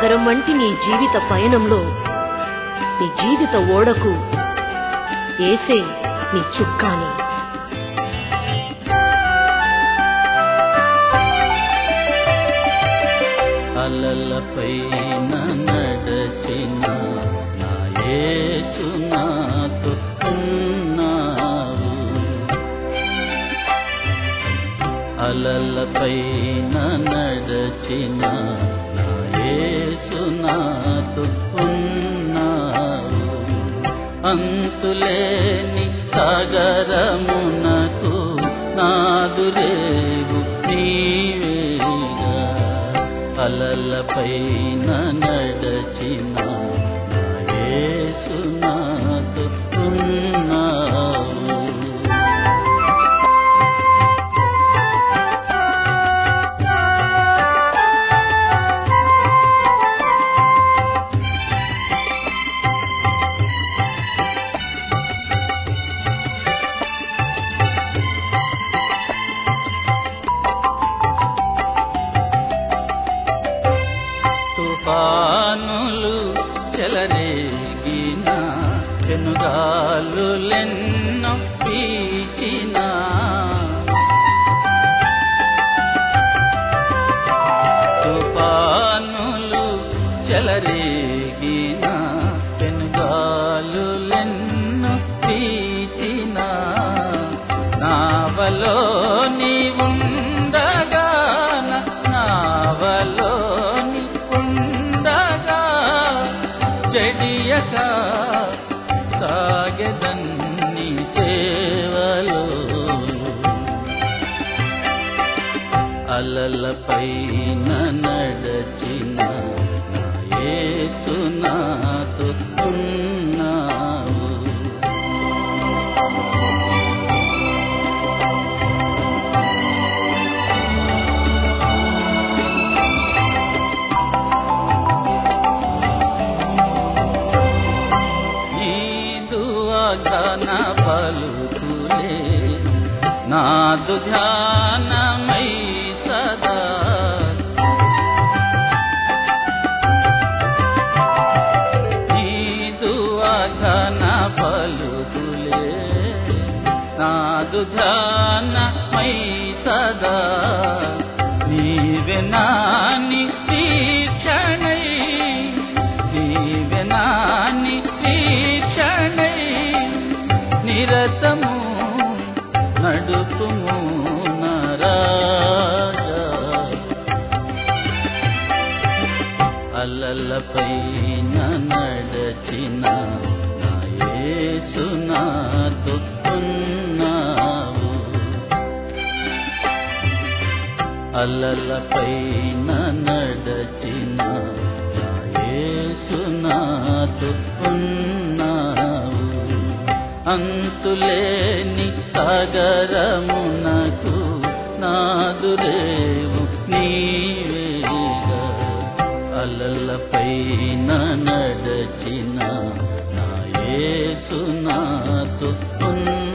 సాగరం వంటి నీ జీవిత పయనంలో నీ జీవిత ఓడకు ఏసే నీ చుక్కాని అలలపై నడచిన నా యేసు నాతో ఉన్నావు అలలపై నడచిన నా యేసు నాతో ఉన్నావు అంతులేని సాగరమునకు నాదురేవు నీవేగా అలలపై నడచిన నా యేసు నాతో ఉన్నావు తుఫానులు చెలరేగిన పెనుగాలులెన్నో పీచిన తుఫానులు చెలరేగిన పెనుగాలులెన్నో పీచిన నావలో నీ ఉండగాన నావలో నీ ఉండగా చెడియక సాగదన్ని సేవలో అలలపై నడచిన నా యేసు నాతో ఉన్నావు నీదు వాగ్దాన పలుకులే నాదు ధ్యానమై సదా నీదు వాగ్దాన పలుకులే నాదు ధ్యానమై సదా నీవే నాని తీక్షణై నీవే నాని తీక్షణై నిరతము నడుపుము నరాజా అలలపై నడచిన నా యేసు నాతో ఉన్నావు అలలపై నడచిన నా యేసు నాతో ఉన్నావు అంతులేని సాగరమునకు నాదురేవు నీవేగా అలలపై నడచిన నా యేసు నాతో ఉన్నావు